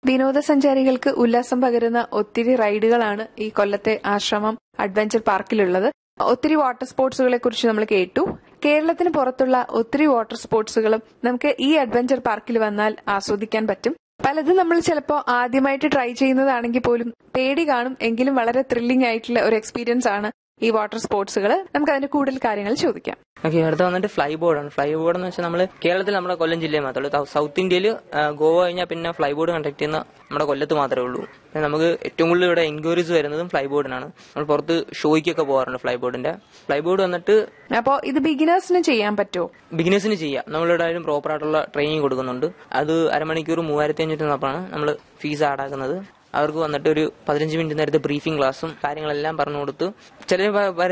വിനോദസഞ്ചാരികൾക്ക് ഉല്ലാസം പകരുന്ന ഒത്തിരി റൈഡുകളാണ് ഈ കൊല്ലത്തെ ആശ്രമം അഡ്വഞ്ചർ പാർക്കിലുള്ളത് ഒത്തിരി വാട്ടർ സ്പോർട്സുകളെ കുറിച്ച് നമ്മൾ കേട്ടു കേരളത്തിന് പുറത്തുള്ള ഒത്തിരി വാട്ടർ സ്പോർട്സുകളും നമുക്ക് ഈ അഡ്വഞ്ചർ പാർക്കിൽ വന്നാൽ ആസ്വദിക്കാൻ പറ്റും പലതും നമ്മൾ ചിലപ്പോൾ ആദ്യമായിട്ട് ട്രൈ ചെയ്യുന്നതാണെങ്കിൽ പോലും പേടി കാണും എങ്കിലും വളരെ ത്രില്ലിംഗ് ആയിട്ടുള്ള ഒരു എക്സ്പീരിയൻസ് ആണ് ഈ വാട്ടർ സ്പോർട്സുകൾ നമുക്ക് അതിന്റെ കൂടുതൽ കാര്യങ്ങൾ ചോദിക്കാം ഓക്കെ അടുത്ത വന്നിട്ട് ഫ്ലൈ ബോർഡാണ് ഫ്ലൈ ബോർഡ് എന്ന് വെച്ചാൽ നമ്മൾ കേരളത്തിൽ നമ്മുടെ കൊല്ലം ജില്ലയിൽ മാത്രമേ ഉള്ളൂ സൗത്ത് ഇന്ത്യയിൽ ഗോവ കഴിഞ്ഞാൽ പിന്നെ ഫ്ലൈ ബോർഡ് കണ്ടക്ട് ചെയ്യുന്ന നമ്മുടെ കൊല്ലത്ത് മാത്രമേ ഉള്ളൂ പിന്നെ നമുക്ക് ഏറ്റവും കൂടുതൽ ഇവിടെ എൻക്വയറീസ് വരുന്നതും ഫ്ലൈ ബോർഡിനാണ് നമ്മൾ പുറത്ത് ഷോയ്ക്കൊക്കെ പോകാറുണ്ട് ഫ്ലൈ ബോർഡിന്റെ ഫ്ലൈ ബോർഡ് വന്നിട്ട് അപ്പോൾ ഇത് ബിഗിനേഴ്സിന് ചെയ്യാൻ പറ്റുമോ ബിഗിനേഴ്സിന് ചെയ്യാം നമ്മളിവിടെ ആയാലും പ്രോപ്പർ ആയിട്ടുള്ള ട്രെയിനിങ് കൊടുക്കുന്നുണ്ട് അത് അരമണിക്കൂർ മൂവായിരത്തി അഞ്ഞൂറ്റി നാൽപ്പതാണ് നമ്മൾ ഫീസ് ആടാക്കുന്നത് അവർക്ക് വന്നിട്ട് ഒരു പതിനഞ്ച് മിനിറ്റ് നേരത്തെ ബ്രീഫിംഗ് ക്ലാസ്സും കാര്യങ്ങളെല്ലാം പറഞ്ഞു കൊടുത്തു ചില